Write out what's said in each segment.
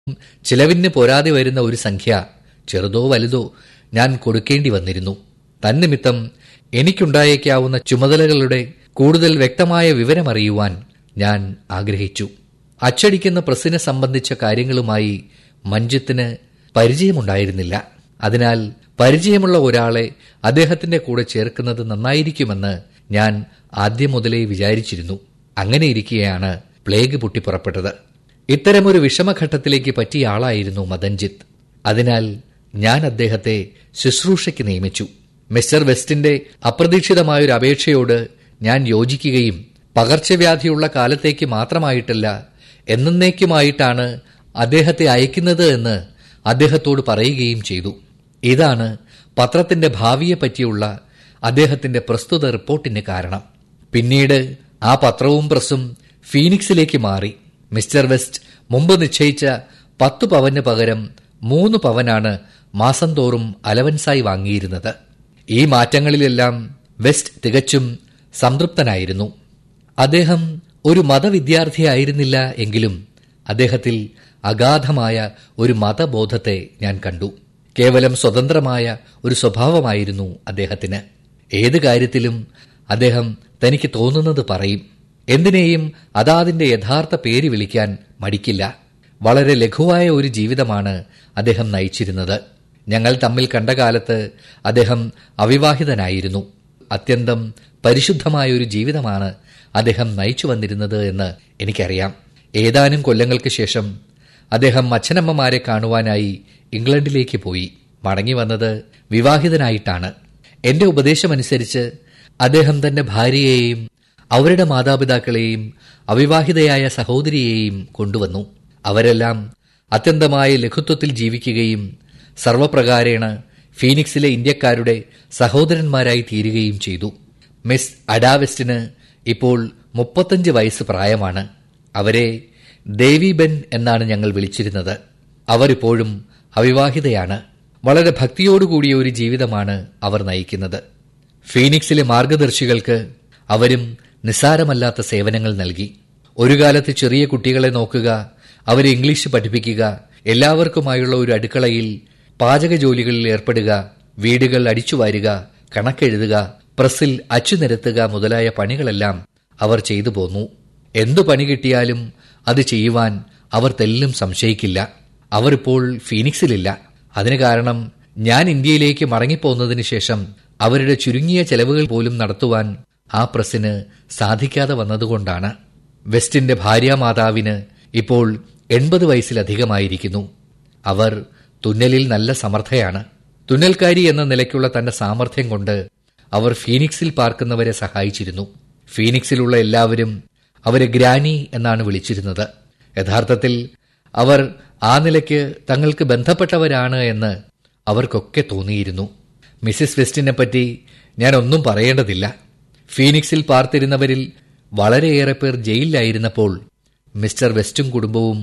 ചിലവിന് പോരാതെ വരുന്ന ഒരു സംഖ്യ ചെറുതോ വലുതോ ഞാൻ കൊടുക്കേണ്ടി വന്നിരുന്നു തന്നിമിത്തം എനിക്കുണ്ടായേക്കാവുന്ന ചുമതലകളുടെ കൂടുതൽ വ്യക്തമായ വിവരമറിയുവാൻ ഞാൻ ആഗ്രഹിച്ചു അച്ചടിക്കുന്ന പ്രസ്സിനെ സംബന്ധിച്ച കാര്യങ്ങളുമായി മഞ്ജിത്തിന് പരിചയമുണ്ടായിരുന്നില്ല അതിനാൽ പരിചയമുള്ള ഒരാളെ അദ്ദേഹത്തിന്റെ കൂടെ ചേർക്കുന്നത് നന്നായിരിക്കുമെന്ന് ഞാൻ ആദ്യം മുതലേ വിചാരിച്ചിരുന്നു അങ്ങനെയിരിക്കെയാണ് പ്ലേഗ് പൊട്ടിപ്പുറപ്പെട്ടത് ഇത്തരമൊരു വിഷമഘട്ടത്തിലേക്ക് പറ്റിയ ആളായിരുന്നു മദൻജിത്ത് അതിനാൽ ഞാൻ അദ്ദേഹത്തെ ശുശ്രൂഷയ്ക്ക് നിയമിച്ചു മിസ്റ്റർ വെസ്റ്റിന്റെ അപ്രതീക്ഷിതമായൊരു അപേക്ഷയോട് ഞാൻ യോജിക്കുകയും പകർച്ചവ്യാധിയുള്ള കാലത്തേക്ക് മാത്രമായിട്ടല്ല എന്നേക്കുമായിട്ടാണ് അദ്ദേഹത്തെ അയക്കുന്നത് എന്ന് അദ്ദേഹത്തോട് പറയുകയും ചെയ്തു ഇതാണ് പത്രത്തിന്റെ ഭാവിയെ പറ്റിയുള്ള അദ്ദേഹത്തിന്റെ പ്രസ്തുത റിപ്പോർട്ടിന് കാരണം പിന്നീട് ആ പത്രവും പ്രസും ഫീനിക്സിലേക്ക് മാറി മിസ്റ്റർ വെസ്റ്റ് മുമ്പ് നിശ്ചയിച്ച പത്തു പവന് പകരം മൂന്ന് പവനാണ് മാസം തോറും അലവൻസായി വാങ്ങിയിരുന്നത് ഈ മാറ്റങ്ങളിലെല്ലാം വെസ്റ്റ് തികച്ചും സംതൃപ്തനായിരുന്നു അദ്ദേഹം ഒരു മതവിദ്യാർത്ഥിയായിരുന്നില്ല എങ്കിലും അദ്ദേഹത്തിൽ അഗാധമായ ഒരു മതബോധത്തെ ഞാൻ കണ്ടു കേവലം സ്വതന്ത്രമായ ഒരു സ്വഭാവമായിരുന്നു അദ്ദേഹത്തിന് ഏത് കാര്യത്തിലും അദ്ദേഹം തനിക്ക് തോന്നുന്നത് പറയും എന്തിനേയും അതാതിന്റെ യഥാർത്ഥ പേര് വിളിക്കാൻ മടിക്കില്ല വളരെ ലഘുവായ ഒരു ജീവിതമാണ് അദ്ദേഹം നയിച്ചിരുന്നത് ഞങ്ങൾ തമ്മിൽ കണ്ട കാലത്ത് അദ്ദേഹം അവിവാഹിതനായിരുന്നു അത്യന്തം പരിശുദ്ധമായ ഒരു ജീവിതമാണ് അദ്ദേഹം നയിച്ചു വന്നിരുന്നത് എന്ന് എനിക്കറിയാം ഏതാനും കൊല്ലങ്ങൾക്ക് ശേഷം അദ്ദേഹം അച്ഛനമ്മമാരെ കാണുവാനായി ഇംഗ്ലണ്ടിലേക്ക് പോയി മടങ്ങി വന്നത് വിവാഹിതനായിട്ടാണ് എന്റെ ഉപദേശമനുസരിച്ച് അദ്ദേഹം തന്റെ ഭാര്യയെയും അവരുടെ മാതാപിതാക്കളെയും അവിവാഹിതയായ സഹോദരിയെയും കൊണ്ടുവന്നു അവരെല്ലാം അത്യന്തമായ ലഘുത്വത്തിൽ ജീവിക്കുകയും സർവപ്രകാരേണ ഫീനിക്സിലെ ഇന്ത്യക്കാരുടെ സഹോദരന്മാരായി തീരുകയും ചെയ്തു മിസ് അഡാവെസ്റ്റിന് ഇപ്പോൾ മുപ്പത്തഞ്ച് വയസ്സ് പ്രായമാണ് അവരെ ദേവിബെൻ എന്നാണ് ഞങ്ങൾ വിളിച്ചിരുന്നത് അവരിപ്പോഴും അവിവാഹിതയാണ് വളരെ ഭക്തിയോടുകൂടിയ ഒരു ജീവിതമാണ് അവർ നയിക്കുന്നത് ഫീനിക്സിലെ മാർഗദർശികൾക്ക് അവരും നിസ്സാരമല്ലാത്ത സേവനങ്ങൾ നൽകി ഒരു കാലത്ത് ചെറിയ കുട്ടികളെ നോക്കുക അവരെ ഇംഗ്ലീഷ് പഠിപ്പിക്കുക എല്ലാവർക്കുമായുള്ള ഒരു അടുക്കളയിൽ പാചക ജോലികളിൽ ഏർപ്പെടുക വീടുകൾ അടിച്ചുവാരുക കണക്കെഴുതുക പ്രസ്സിൽ അച്ചുനിരത്തുക മുതലായ പണികളെല്ലാം അവർ ചെയ്തു പോന്നു എന്തു പണി കിട്ടിയാലും അത് ചെയ്യുവാൻ അവർ തെല്ലും സംശയിക്കില്ല അവർ ഇപ്പോൾ ഫീനിക്സിലില്ല അതിന് കാരണം ഞാൻ ഇന്ത്യയിലേക്ക് മടങ്ങിപ്പോന്നതിന് ശേഷം അവരുടെ ചുരുങ്ങിയ ചെലവുകൾ പോലും നടത്തുവാൻ ആ പ്രസ്സിന് സാധിക്കാതെ വന്നതുകൊണ്ടാണ് വെസ്റ്റിന്റെ ഭാര്യാമാതാവിന് ഇപ്പോൾ എൺപത് വയസ്സിലധികമായിരിക്കുന്നു അവർ തുന്നലിൽ നല്ല സമർത്ഥയാണ് തുന്നൽക്കാരി എന്ന നിലയ്ക്കുള്ള തന്റെ സാമർഥ്യം കൊണ്ട് അവർ ഫീനിക്സിൽ പാർക്കുന്നവരെ സഹായിച്ചിരുന്നു ഫീനിക്സിലുള്ള എല്ലാവരും അവരെ ഗ്രാനി എന്നാണ് വിളിച്ചിരുന്നത് യഥാർത്ഥത്തിൽ അവർ ആ നിലയ്ക്ക് തങ്ങൾക്ക് ബന്ധപ്പെട്ടവരാണ് എന്ന് അവർക്കൊക്കെ തോന്നിയിരുന്നു മിസ്സിസ് വെസ്റ്റിനെ പറ്റി ഞാൻ ഒന്നും പറയേണ്ടതില്ല ഫീനിക്സിൽ പാർത്തിരുന്നവരിൽ വളരെയേറെ പേർ ജയിലിലായിരുന്നപ്പോൾ മിസ്റ്റർ വെസ്റ്റും കുടുംബവും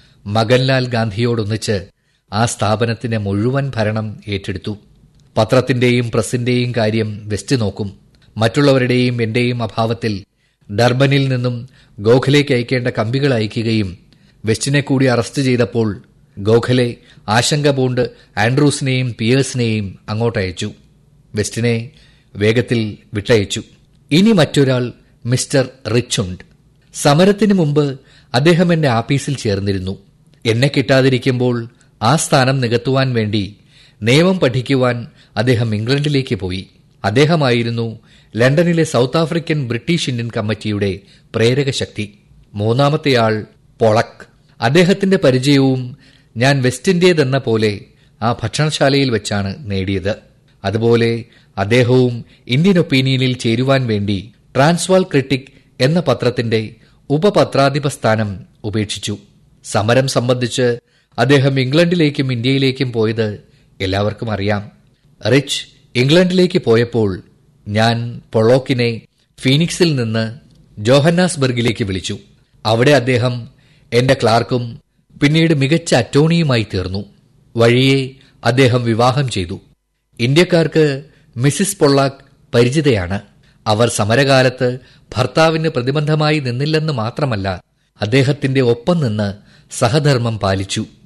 മകൻലാൽ ഗാന്ധിയോടൊന്നിച്ച് ആ സ്ഥാപനത്തിന്റെ മുഴുവൻ ഭരണം ഏറ്റെടുത്തു പത്രത്തിന്റെയും പ്രസിന്റെയും കാര്യം വെസ്റ്റ് നോക്കും മറ്റുള്ളവരുടെയും എന്റെയും അഭാവത്തിൽ ഡർബനിൽ നിന്നും ഗോഖലേക്ക് അയക്കേണ്ട കമ്പികൾ അയക്കുകയും വെസ്റ്റിനെ കൂടി അറസ്റ്റ് ചെയ്തപ്പോൾ ഗോഖലെ ആശങ്ക പൂണ്ട് ആൻഡ്രൂസിനെയും പിയേഴ്സിനെയും അങ്ങോട്ടയച്ചു വെസ്റ്റിനെ വേഗത്തിൽ വിട്ടയച്ചു ഇനി മറ്റൊരാൾ മിസ്റ്റർ റിച്ചുണ്ട് സമരത്തിന് മുമ്പ് അദ്ദേഹം എന്റെ ആഫീസിൽ ചേർന്നിരുന്നു എന്നെ കിട്ടാതിരിക്കുമ്പോൾ ആ സ്ഥാനം നികത്തുവാൻ വേണ്ടി നിയമം പഠിക്കുവാൻ അദ്ദേഹം ഇംഗ്ലണ്ടിലേക്ക് പോയി അദ്ദേഹമായിരുന്നു ലണ്ടനിലെ സൗത്ത് ആഫ്രിക്കൻ ബ്രിട്ടീഷ് ഇന്ത്യൻ കമ്മിറ്റിയുടെ പ്രേരക ശക്തി മൂന്നാമത്തെയാൾ പൊളക്ക് അദ്ദേഹത്തിന്റെ പരിചയവും ഞാൻ വെസ്റ്റ് ഇന്ത്യതെന്ന പോലെ ആ ഭക്ഷണശാലയിൽ വെച്ചാണ് നേടിയത് അതുപോലെ അദ്ദേഹവും ഇന്ത്യൻ ഒപ്പീനിയനിൽ ചേരുവാൻ വേണ്ടി ട്രാൻസ്വാൾ ക്രിട്ടിക് എന്ന പത്രത്തിന്റെ ഉപപത്രാധിപ സ്ഥാനം ഉപേക്ഷിച്ചു സമരം സംബന്ധിച്ച് അദ്ദേഹം ഇംഗ്ലണ്ടിലേക്കും ഇന്ത്യയിലേക്കും പോയത് എല്ലാവർക്കും അറിയാം റിച്ച് ഇംഗ്ലണ്ടിലേക്ക് പോയപ്പോൾ ഞാൻ പൊളോക്കിനെ ഫീനിക്സിൽ നിന്ന് ജോഹന്നാസ്ബർഗിലേക്ക് വിളിച്ചു അവിടെ അദ്ദേഹം എന്റെ ക്ലാർക്കും പിന്നീട് മികച്ച അറ്റോർണിയുമായി തീർന്നു വഴിയെ അദ്ദേഹം വിവാഹം ചെയ്തു ഇന്ത്യക്കാർക്ക് മിസ്സിസ് പൊള്ളാക്ക് പരിചിതയാണ് അവർ സമരകാലത്ത് ഭർത്താവിന് പ്രതിബന്ധമായി നിന്നില്ലെന്ന് മാത്രമല്ല അദ്ദേഹത്തിന്റെ ഒപ്പം നിന്ന് സഹധർമ്മം പാലിച്ചു